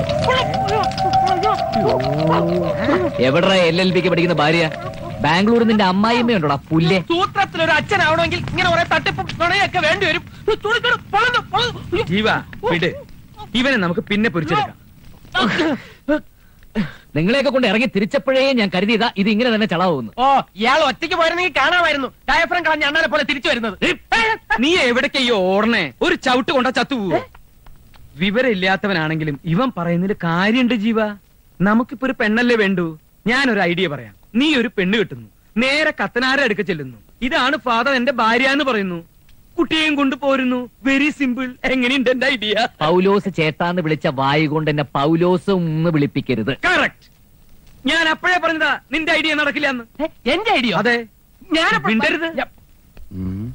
എവിടാ L L ബിക്ക് പഠിക്കുന്ന ഭാര്യ ബാംഗ്ലൂർ നിന്റെ അമ്മായിമ്മയുണ്ടോടാ പുല്ലേ സൂത്രത്തിൽ ഒരു അച്ഛനാവണമെങ്കിൽ ഇങ്ങനെ കുറെ തട്ടിപ്പും നുണയൊക്കെ വേണ്ടി വരും തുണിക്കട പൊളന്നു, പൊളന്നു. അയ്യോ. ജീവ വിട് ഇവനെ നമുക്ക് പിന്നെ പൊരിച്ചെടുക്കാം നിങ്ങളെയൊക്കെ കൊണ്ട് ഇറങ്ങി തിരിച്ചപ്പോഴേ ഞാൻ കരുതിയതാ ഇത് ഇങ്ങനെ തന്നെ ചളാവുന്നു ഓ ഇയാൾ ഒറ്റയ്ക്ക് പോയിരുന്നെങ്കിൽ കാണാമായിരുന്നു ഡയഫ്രം കളഞ്ഞ അണ്ണാനെ പോലെ തിരിച്ചു വരുന്നത് നീ എവിടേക്കയ്യോ ഓടണേ ഒരു ചവിട്ട് കൊണ്ട ചത്തുപോവോ വിവരമില്ലാത്തവനാണെങ്കിലും ഇവൻ പറയുന്നതിൽ കാര്യണ്ട് ജീവ നമുക്കിപ്പോ ഒരു പെണ്ണല്ലേ വേണ്ടു ഞാനൊരു ഐഡിയ പറയാം നീ ഒരു പെണ്ണ് കിട്ടുന്നു നേരെ കത്തനാര അടുക്ക ചെല്ലുന്നു ഇതാണ് ഫാദർ എന്റെ ഭാര്യ എന്ന് പറയുന്നു കുട്ടിയെയും കൊണ്ട് പോരുന്നു വെരി സിമ്പിൾ എങ്ങനെയുണ്ട് എന്റെ ഐഡിയ പൗലോസ് ചേട്ടാന്ന് വിളിച്ച വായു കൊണ്ട് എന്നെ പൗലോസ് ഒന്ന് വിളിപ്പിക്കരുത് കറക്റ്റ് ഞാൻ അപ്പോഴേ പറഞ്ഞതാ നിന്റെ ഐഡിയ നടക്കില്ല എന്ന് ഏ, എന്റെ ഐഡിയ അതെ ഞാൻ മിണ്ടരുത്. ഉം.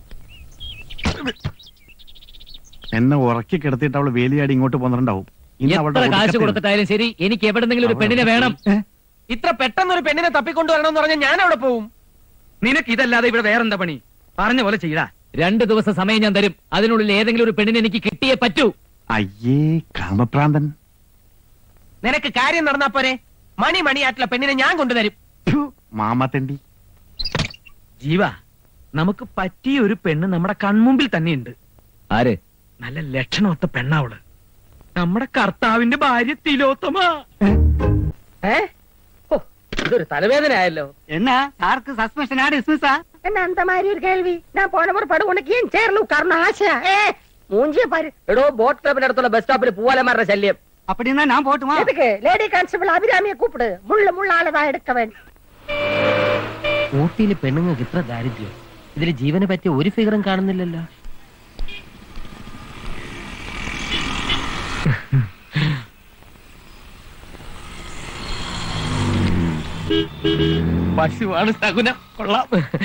എന്നെ ഉറക്കി കിടത്തിയിട്ട് അവള് വേലിയാടി ഇങ്ങോട്ട് പോന്നിട്ടുണ്ടാവും ഇന്ന് എത്ര അവളുടെ കാശ് ഒടുക്കത്തെ- കൊടുത്തിട്ടായാലും ശരി എനിക്ക് എവിടെന്നെങ്കിലും ഒരു പെണ്ണിനെ വേണം ഇത്ര പെട്ടെന്ന് ഒരു പെണ്ണിനെ തപ്പിക്കൊണ്ടുവരണമെന്ന് പറഞ്ഞാൽ ഞാൻ അവിടെ പോവും നിനക്ക് ഇതല്ലാതെ ഇവിടെ വേറെന്താ പണി പറഞ്ഞ പോലെ ചെയ്യടാ രണ്ട് ദിവസം സമയം ഞാൻ തരും അതിനുള്ളിൽ ഏതെങ്കിലും ഒരു പെണ്ണിനെ എനിക്ക് കിട്ടിയേ പറ്റൂ അയ്യേ കാമപ്രാന്തൻ നിനക്ക് കാര്യം നടന്നാ പോരെ മണി മണിയായിട്ടുള്ള പെണ്ണിനെ ഞാൻ കൊണ്ടുതരും ഫു, മാമാത്തണ്ടി ജീവ നമുക്ക് പറ്റിയ ഒരു പെണ്ണ് നമ്മുടെ കൺമുമ്പിൽ തന്നെയുണ്ട് ആര് നല്ല ലക്ഷണമൊത്ത പെണ്ണാവള് നമ്മുടെ കർത്താവിന്റെ ഭാര്യ തിലോത്തമ ഏ ഓ, ഇതൊരു തലവേദന ആയല്ലോ என்ன சாருக்கு சஸ்பென்ஷனா டிஸ்மிஸா என்ன அந்த மாதிரி ஒரு கேள்வி நான் போன ஒரு படம் உனக்கு ஏன் சேர்ல உட்காரணும் ஆசை ஏ மூஞ்சிய பாரு എടോ ബോട്ട് ക്ലബിന്റെ അടുത്തുള്ള ബസ് സ്റ്റോപ്പിൽ പൂവാലന്മാരുടെ ശല്യം அப்படின்னா நான் போட்டுமா எதுக்கு லேடி கான்ஸ்டபிள் அபிராமிய கூப்பிடு முள்ள முள்ளாலதான் எடுக்க வேண்டும் ഊട്ടിയിലെ പെണ്ണുങ്ങൾക്ക് ഇത്ര ദാരിദ്ര്യം ഇതിൽ ജീവനെ പറ്റിയ ഒരു ഫിഗറും കാണുന്നില്ലല്ലോ പശുവാണ് സകുനം കൊള്ളാം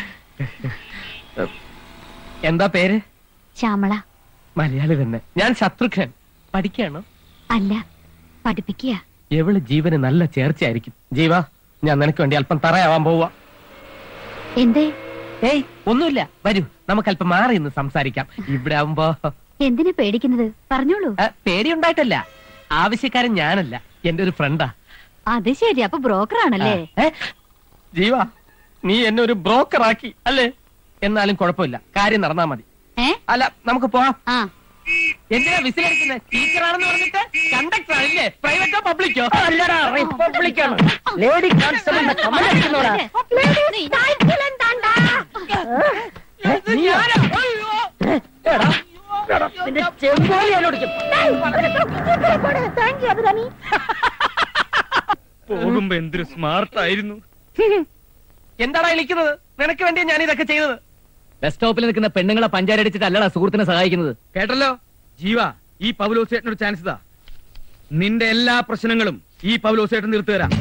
എന്താ പേര് ശ്യാമള മലയാളി തന്നെ ഞാൻ ശത്രുഘ്നൻ പഠിക്കാണോ അല്ല പഠിപ്പിക്കുക എവള് ജീവന് നല്ല ചേർച്ചയായിരിക്കും ജീവ ഞാൻ നിനക്ക് വേണ്ടി അല്പം തറയാവാൻ പോവാ എന്തേ ഏയ് ഒന്നുമില്ല വരൂ നമുക്ക് അല്പം മാറി നിന്ന് സംസാരിക്കാം ഇവിടെ ആവുമ്പോ എന്തിനാ പേടിക്കുന്നത് പറഞ്ഞോളൂ ആ, പേടിയുണ്ടായിട്ടല്ല ആവശ്യക്കാരൻ ഞാനല്ല എന്റെ ഒരു ഫ്രണ്ടാ അത് ശരി അപ്പൊ ബ്രോക്കർ ആണല്ലേ ഏ? ജീവ നീ എന്നെ ഒരു ബ്രോക്കർ ആക്കി അല്ലേ എന്നാലും കുഴപ്പമില്ല കാര്യം നടന്നാ മതി ഏ അല്ല നമുക്ക് പോവാം ആ എന്തിനാ വിസിലടിക്കുന്നത് ടീച്ചറാണെന്ന് പറഞ്ഞിട്ട് കണ്ടക്ടർ ആണല്ലേ പ്രൈവറ്റോ പബ്ലിക്കോ അല്ലടാ റിപ്പബ്ലിക്കാണ് ലേഡി കോൺസ്റ്റബിളിന്റെ കമന്റ് അടിക്കുന്നോടാ നിന്റെ ചെമ്പോലി എന്നോടിക്കും தேங்க்யூ அபிராமி പോകുമ്പോ എന്തൊരു സ്മാർട്ട് ആയിരുന്നു എന്താടാ വിളിക്കുന്നത് നിനക്ക് വേണ്ടിയാ ഞാൻ ഇതൊക്കെ ചെയ്തത് ബസ് സ്റ്റോപ്പിൽ നിൽക്കുന്ന പെണ്ണുങ്ങളെ പഞ്ചാരടിച്ചിട്ട് അല്ലടാ സുഹൃത്തിനെ സഹായിക്കുന്നത് കേട്ടല്ലോ ജീവ ഈ പൗലോസേട്ടനൊരു ചാൻസ് ഇതാ നിന്റെ എല്ലാ പ്രശ്നങ്ങളും ഈ പൗലോസേട്ടൻ തീർത്തു തരാം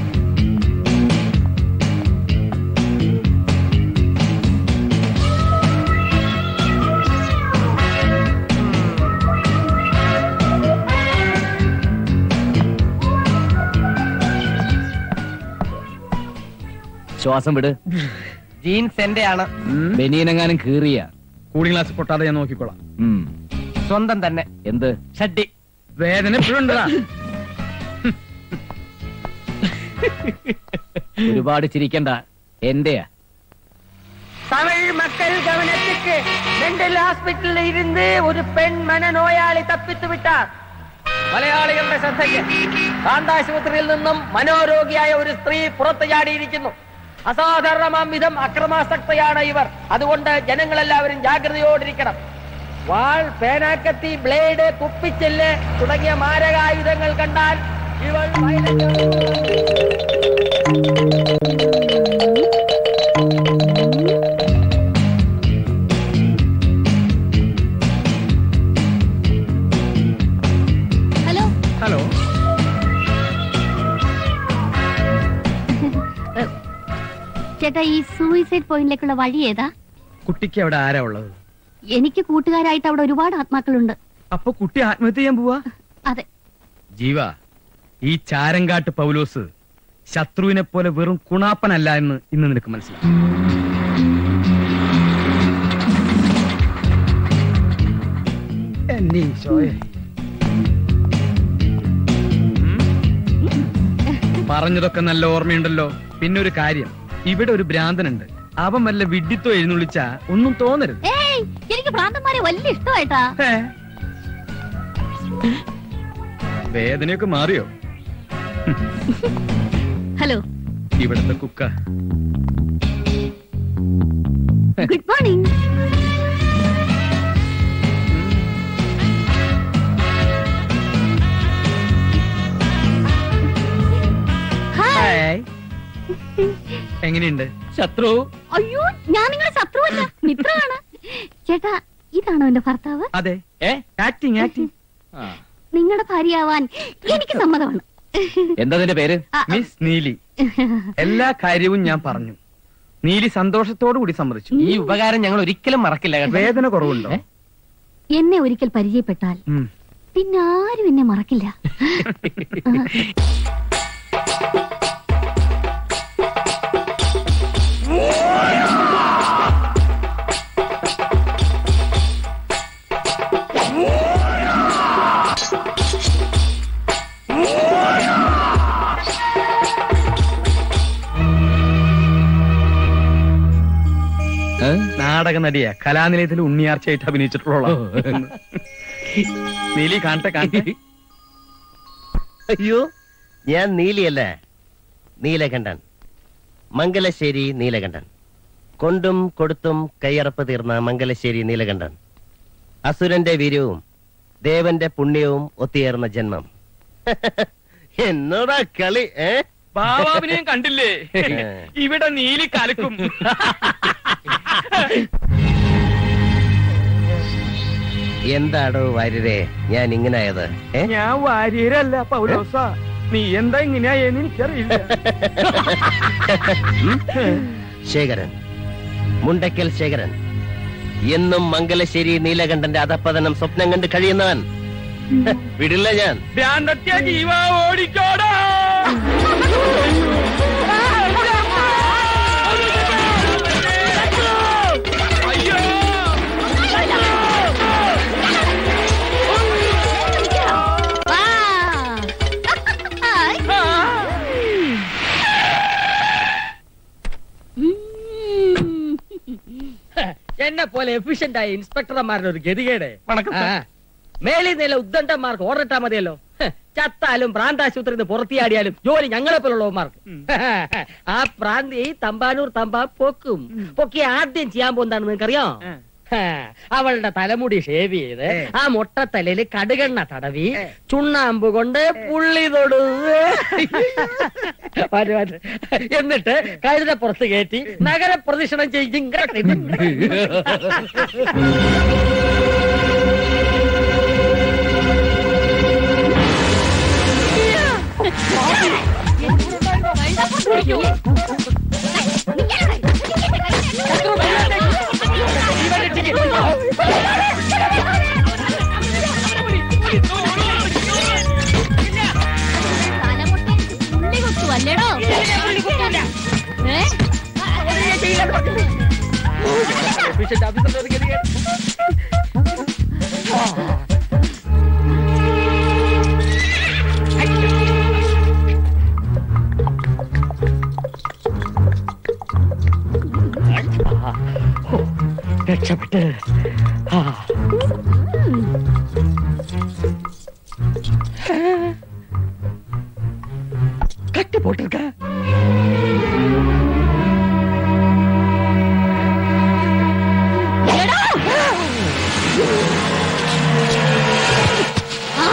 ശ്വാസം വിട് ജീൻസ് എന്റെ ആണ് ബനിയനെങ്ങാനും കീറിയ കൂളിംഗ് ഗ്ലാസ് പൊട്ടാതെ ഞാൻ നോക്കിക്കോളാം ഉം. സ്വന്തം തന്നെ എന്ത് ഷഡ്ഡി വേദന എപ്പോഴും ഉണ്ടടാ ഒരുപാട് ചിരിക്കണ്ട എന്റെയാ தமிழ் மக்கள் கவனத்துக்கு மெண்டல் ஹாஸ்பிட்டலில் இருந்து ஒரு பெண் மனநோயாளி தப்பித்து விட்டார் മലയാളികളുടെ ശ്രദ്ധയ്ക്ക് കാന്താശുപത്രിയിൽ നിന്നും മനോരോഗിയായ ഒരു സ്ത്രീ പുറത്തു ചാടിയിരിക്കുന്നു അസാധാരണമാം വിധം അക്രമാസക്തയാണ് ഇവർ അതുകൊണ്ട് ജനങ്ങളെല്ലാവരും ജാഗ്രതയോടിരിക്കണം വാൾ പേനാക്കത്തി ബ്ലേഡ് കുപ്പിച്ചെല്ല് തുടങ്ങിയ മാരകായുധങ്ങൾ കണ്ടാൽ ഇവൾ violent- ഹലോ ഹലോ ചേട്ടാ ഈ സൂയിസൈഡ് പോയിന്റിലേക്കുള്ള വഴി ഏതാ കുട്ടിക്ക് അവിടെ ആരാ ഉള്ളത് എനിക്ക് കൂട്ടുകാരായിട്ട് അവിടെ ഒരുപാട് ആത്മാക്കളുണ്ട് അപ്പൊ കുട്ടി ആത്മഹത്യ ചെയ്യാൻ പോവാ അതെ ജീവ ഈ ചാരങ്കാട്ട് പൗലോസ് ശത്രുവിനെ പോലെ വെറും കുണാപ്പനല്ല എന്ന് ഇന്ന് നിനക്ക് മനസ്സിലാവും പറഞ്ഞതൊക്കെ നല്ല ഓർമ്മയുണ്ടല്ലോ പിന്നെ ഒരു കാര്യം ഇവിടെ ഒരു ഭ്രാന്തനുണ്ട് അവൻ വല്ല വിഡ്ഢിത്തോ എഴുന്നള്ളിച്ച ഒന്നും തോന്നരുത് ഏയ് എനിക്ക് ഭ്രാന്തന്മാരെ വലിയ ഇഷ്ടമായിട്ടാ ഹേ. വേദനയൊക്കെ മാറിയോ ഹലോ ഇവിടുത്തെ കുക്ക ഗുഡ് മോർണിംഗ് ഹായ് എങ്ങനെയുണ്ട് ശത്രു അയ്യോ ഞാൻ നിങ്ങളുടെ ശത്രുവല്ല മിത്രമാണ് ചേട്ടാ ഇതാണോ എന്റെ ഭർത്താവ് അതെ ഏ ആക്ടിങ് ആക്ടിങ് ആ. നിങ്ങളുടെ ഭാര്യയാവാൻ എനിക്ക് സമ്മതമാണ് എന്താ നിന്റെ പേര് ആ, മിസ് നീലി എല്ലാ കാര്യവും ഞാൻ പറഞ്ഞു നീലി സന്തോഷത്തോടു കൂടി സമ്മതിച്ചു ഈ ഉപകാരം ഞങ്ങൾ ഒരിക്കലും മറക്കില്ല കേട്ടോ വേദന കുറവുണ്ടോ എന്നെ ഒരിക്കൽ പരിചയപ്പെട്ടാൽ ഉം. പിന്നെ ആരും എന്നെ മറക്കില്ല ഏ? നാടക നടിയാ കലാനിലയത്തിൽ ഉണ്ണിയാർച്ചയായിട്ട് അഭിനയിച്ചിട്ടുള്ള നീലി കാണട്ടെ കാണട്ടെ അയ്യോ ഞാൻ നീലിയല്ല നീലകണ്ഠൻ മംഗലശ്ശേരി നീലകണ്ഠൻ കൊണ്ടും കൊടുത്തും കയ്യറപ്പ് തീർന്ന മംഗലശ്ശേരി നീലകണ്ഠൻ അസുരന്റെ വീര്യവും ദേവന്റെ പുണ്യവും ഒത്തുചേർന്ന ജന്മം എന്നോടാ കളി ഏ ബാബാവിനെയും കണ്ടില്ലേ ഇവിടെ നീലി കലക്കും എന്താടോ വാര്യരെ ഞാൻ ഇങ്ങനായത് ഏ ഞാൻ വാര്യരല്ല പൗലോസ നീ എന്താ ഇങ്ങനെയായെന്ന് എനിക്കറിയില്ല ശേഖരൻ മുണ്ടക്കൽ ശേഖരൻ എന്നും മംഗലശ്ശേരി നീലകണ്ഠന്റെ അധപ്പതനം സ്വപ്നം കണ്ട് കഴിയുന്നവൻ വിടില്ല ഞാൻ ഭ്രാന്തത്യ ജീവ ഓടിക്കോടാ അയ്യോ ആ. ഹായ്. ഉം. എന്നെ പോലെ എഫിഷ്യന്റ് ആയ ഇൻസ്പെക്ടർമാരുടെ ഒരു ഗതികേട് വണക്കം ആ. മേലിൽ നില ഉദ്ദണ്ഡന്മാർക്ക് ഓർഡറിട്ടാ മതിയല്ലോ ഹ്, ചത്താലും പ്രാന്താശുപത്രിയിൽ നിന്ന് പുറത്തിയാടിയാലും ജോലി ഞങ്ങളെ പോലുള്ളവന്മാർക്ക് ആ പ്രാന്തി തമ്പാനൂർ തമ്പാ പൊക്കും പൊക്കി ആദ്യം ചെയ്യാൻ പോകുന്നതാണ് നിങ്ങൾക്കറിയോ ഹാ, അവളുടെ തലമുടി ഷേവ് ചെയ്ത് ആ മുട്ടത്തലയില് കടുകെണ്ണ തടവി ചുണ്ണാമ്പ് കൊണ്ട് പുള്ളി തൊടു മാറ്റ് മാറ്റ്. എന്നിട്ട് കഴുത പുറത്ത് കയറ്റി നഗര പ്രദക്ഷിണം ചെയ്യും തലമുട്ട പുള്ളി കുത്തുവല്ലേടോ ഏ? രക്ഷപ്പെട്ട് ആ. കട്ടി പോട്ടിருக்க എടോ! ആ.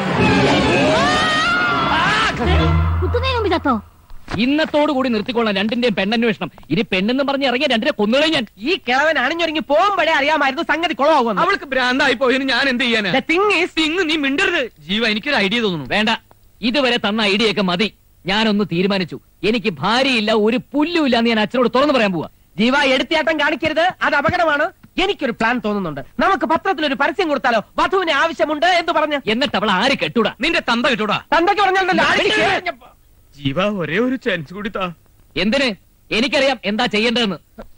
കുത്തുന്നതിന് മുമ്പ് ചത്തോ ഇന്നത്തോടു കൂടി നിർത്തിക്കൊള്ളാം രണ്ടിന്റെയും പെണ്ണന്വേഷണം ഇനി പെണ്ണെന്ന് പറഞ്ഞ് ഇറങ്ങിയ രണ്ടിനെ കൊന്നുകളെ ഞാൻ ഈ കിഴവൻ അണിഞ്ഞൊരുങ്ങി പോകുമ്പോഴേ അറിയാമായിരുന്നു സംഗതി കുളമാകുമെന്ന് അവൾക്ക് ഭ്രാന്തായി പോയതിന് ഞാൻ എന്ത് ചെയ്യാനാ The thing is, തിങ് നീ മിണ്ടരുത് ജീവ എനിക്കൊരു ഐഡിയ തോന്നുന്നു വേണ്ട ഇതുവരെ തന്ന ഐഡിയൊക്കെ മതി ഞാനൊന്ന് തീരുമാനിച്ചു എനിക്ക് ഭാര്യയില്ല ഒരു പുല്ലുമില്ല എന്ന് ഞാൻ അച്ഛനോട് തുറന്നു പറയാൻ പോവാ ജീവ എടുത്തിയാട്ടം കാണിക്കരുത് അത് അപകടമാണ് എനിക്കൊരു പ്ലാൻ തോന്നുന്നുണ്ട് നമുക്ക് പത്രത്തിൽ ഒരു പരസ്യം കൊടുത്താലോ വധുവിന് ആവശ്യമുണ്ട് എന്ന് പറഞ്ഞ് എന്നിട്ട് അവൾ ആര് കെട്ടൂടാ നിന്റെ തന്ത കിട്ടൂടാ തന്തയ്ക്ക് പറഞ്ഞല്ലോ ജീവ ഒരേ ഒരു ചാൻസ് കൂടി താ എന്തിന് എനിക്കറിയാം എന്താ ചെയ്യേണ്ടതെന്ന്